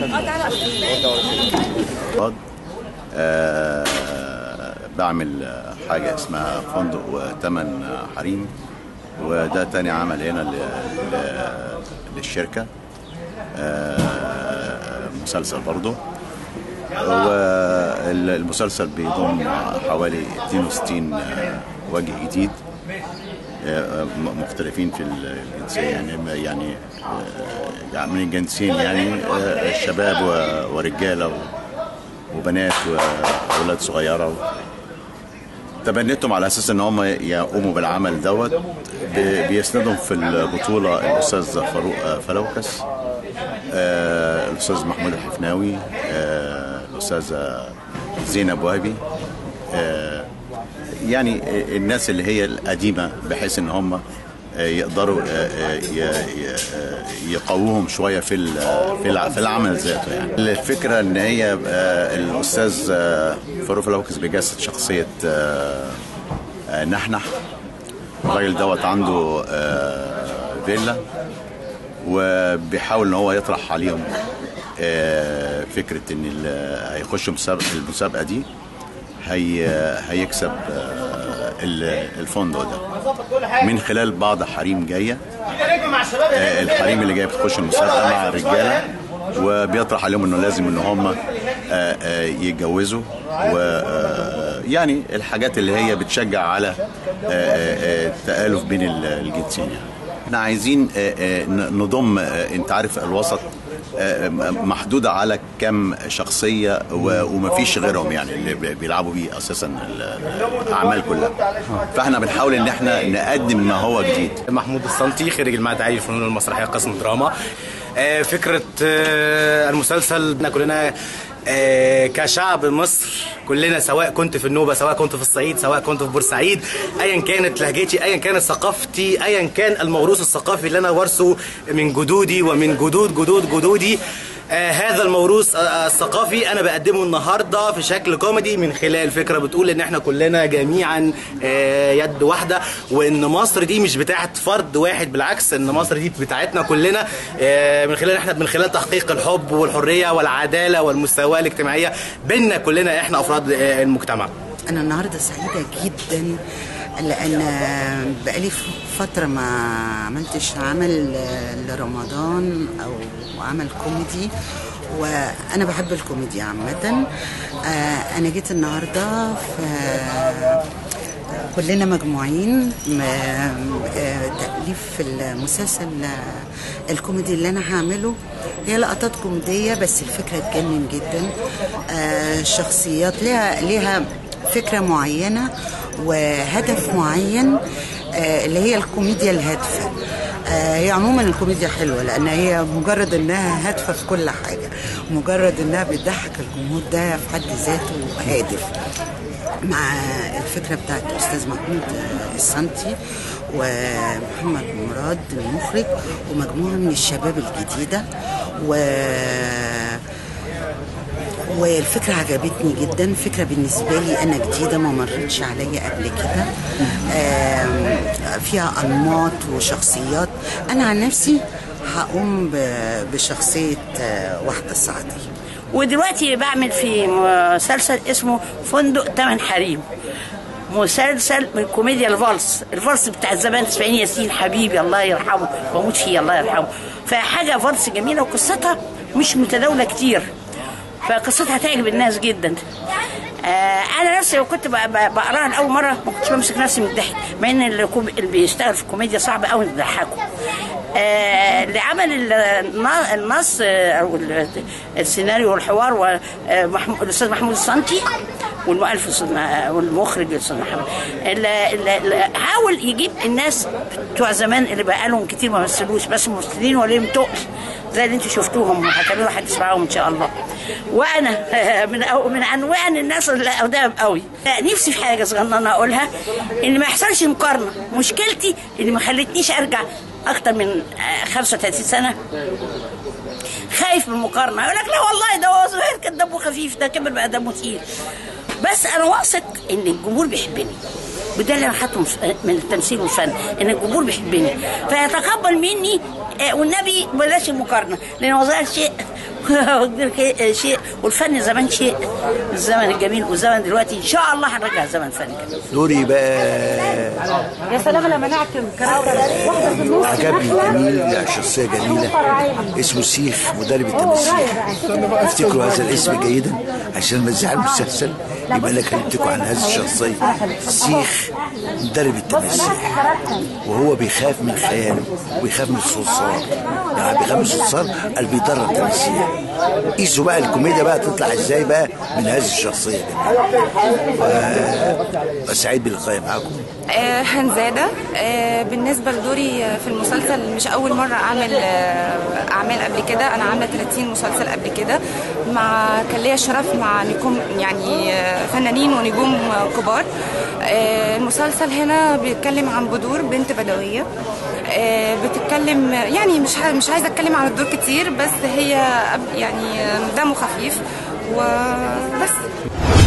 فض. آه بعمل آه، حاجة اسمها فندق وثمن حريم وده تاني عمل هنا ل- ل- للشركة آه مسلسل برضه والمسلسل بيضم حوالي 62 آه، وجه جديد آه، م- مختلفين في الجنسية يعني يعني آه، يعني من الجنسين يعني آه، شباب و- ورجالة و- وبنات واولاد صغيره تبنيتهم على اساس ان هم يقوموا بالعمل دوت ب- بيسندهم في البطوله الاستاذ فاروق فلوكس آه، الاستاذ محمود الحفناوي آه، الاستاذه زينب وهبي آه، يعني الناس اللي هي القديمه بحيث ان هم يقدروا ي- ي- يقووهم شويه في ال- في الع- في العمل ذاته يعني الفكره ان هي آه، الاستاذ آه، فاروق فلوكس بيجسد شخصيه آه، آه، نحنح الراجل دوت عنده آه، فيلا وبيحاول ان هو يطرح عليهم آه، فكره ان ال- هيخشوا مسابقه المسابقه دي هي هيكسب آه، ال- الفندق ده من خلال بعض حريم جايه آه، الحريم اللي جايه بتخش المسابقه مع الرجاله وبيطرح عليهم انه لازم ان هم آه، آه، يتجوزوا و آه، يعني الحاجات اللي هي بتشجع على آه، آه، آه، التآلف بين ال- الجنسين يعني. احنا عايزين آه، آه، ن- نضم آه، انت عارف الوسط آه، محدودة على كم شخصية و- ومفيش غيرهم يعني اللي بي- بيلعبوا بيه أساسا ال- الأعمال كلها فاحنا بنحاول إن احنا نقدم ما هو جديد محمود السنتي خريج المعهد العالي للفنون المسرحيه قسم دراما آه، فكره آه، المسلسل إحنا كلنا آه، كشعب مصر كلنا سواء كنت في النوبه سواء كنت في الصعيد سواء كنت في بورسعيد ايا كانت لهجتي ايا كانت ثقافتي ايا كان الموروث الثقافي اللي انا وارثه من جدودي ومن جدود جدود جدودي آه هذا الموروث آه الثقافي انا بقدمه النهارده في شكل كوميدي من خلال فكره بتقول ان احنا كلنا جميعا آه يد واحده وان مصر دي مش بتاعت فرد واحد بالعكس ان مصر دي بتاعتنا كلنا آه من خلال احنا من خلال تحقيق الحب والحريه والعداله والمساواه الاجتماعيه بيننا كلنا احنا افراد آه المجتمع أنا النهاردة سعيدة جدا لأن بقالي فترة ما عملتش عمل لرمضان أو عمل كوميدي وأنا بحب الكوميديا عامة آه، أنا جيت النهاردة في كلنا مجموعين م- آه، تأليف المسلسل آه، الكوميدي اللي أنا هعمله هي لقطات كوميدية بس الفكرة تجنن جدا آه، شخصيات ليها ليها فكرة معينة وهدف معين آه، اللي هي الكوميديا الهادفة آه، هي عموما الكوميديا حلوة لأن هي مجرد إنها هادفة في كل حاجة مجرد إنها بتضحك الجمهور ده في حد ذاته هادف مع الفكرة بتاعت الأستاذ محمود السنتي ومحمد مراد المخرج ومجموعة من الشباب الجديدة و والفكرة عجبتني جدا فكرة بالنسبة لي أنا جديدة ما مرتش عليا قبل كده آم، فيها أنماط وشخصيات أنا عن نفسي هقوم ب- بشخصية آه، واحدة سعدية ودلوقتي بعمل في مسلسل اسمه فندق تمن حريم مسلسل من كوميديا الفالس الفالس بتاع زمان اسماعيل ياسين حبيبي الله يرحمه بموت فيه الله يرحمه فحاجه فالس جميله وقصتها مش متداوله كتير فقصتها تعجب الناس جدا آه انا نفسي لو كنت بق- بق- بقراها لاول مره ما كنتش بمسك نفسي من الضحك مع ان الكوم- اللي بيشتغل في الكوميديا صعب قوي تضحكه آه لعمل ال- النا- النص آه، او ال- السيناريو والحوار والاستاذ محمود السنتي والمؤلف الأستاذ مع- والمخرج الاستاذ محمد ال- ال- ال- حاول يجيب الناس بتوع زمان اللي بقى لهم كتير ما مثلوش بس ممثلين وليهم تقل زي اللي انتوا شفتوهم هتعملوا حديث معاهم ان شاء الله وانا من أو من انواع الناس اللي قدام قوي نفسي في حاجه صغننه اقولها ان ما يحصلش مقارنه مشكلتي اللي ما خلتنيش ارجع اكتر من آه، 35 سنه خايف من المقارنه يقول لك لا والله ده هو صغير كان دمه خفيف ده كبر بقى دمه تقيل بس انا واثق ان الجمهور بيحبني وده اللي انا حاطه من التمثيل والفن ان الجمهور بيحبني فيتقبل مني آه، والنبي بلاش المقارنه لان وظائف شيء شيء والفن زمان شيء الزمن الجميل والزمن دلوقتي ان شاء الله هنرجع زمن فن جميل دوري بقى يا سلام لما نعكم كاركتر واحده في النص عجبني جميل شخصية جميلة اسمه سيخ مدرب التمثيل افتكروا هذا الاسم جيدا عشان لما تزعل المسلسل يبقى انا كلمتكم عن هذه الشخصية سيخ مدرب التمثيل وهو بيخاف من خياله وبيخاف من الصرصار يعني بيخاف من الصرصار قال بيدرب تمثيل قيسوا بقى الكوميديا بقى تطلع ازاي بقى من هذه الشخصية دي سعيد بلقائي معاكم آه، هنزادة آه، بالنسبة لدوري في المسلسل مش أول مرة أعمل آه، أعمال قبل كده أنا عاملة 30 مسلسل قبل كده مع كان ليا الشرف مع نجوم يعني آه، فنانين ونجوم كبار آه، المسلسل هنا بيتكلم عن بدور بنت بدوية آه، بتتكلم يعني مش ع- مش عايزة أتكلم عن الدور كتير بس هي أب- يعني آه، دمه خفيف وبس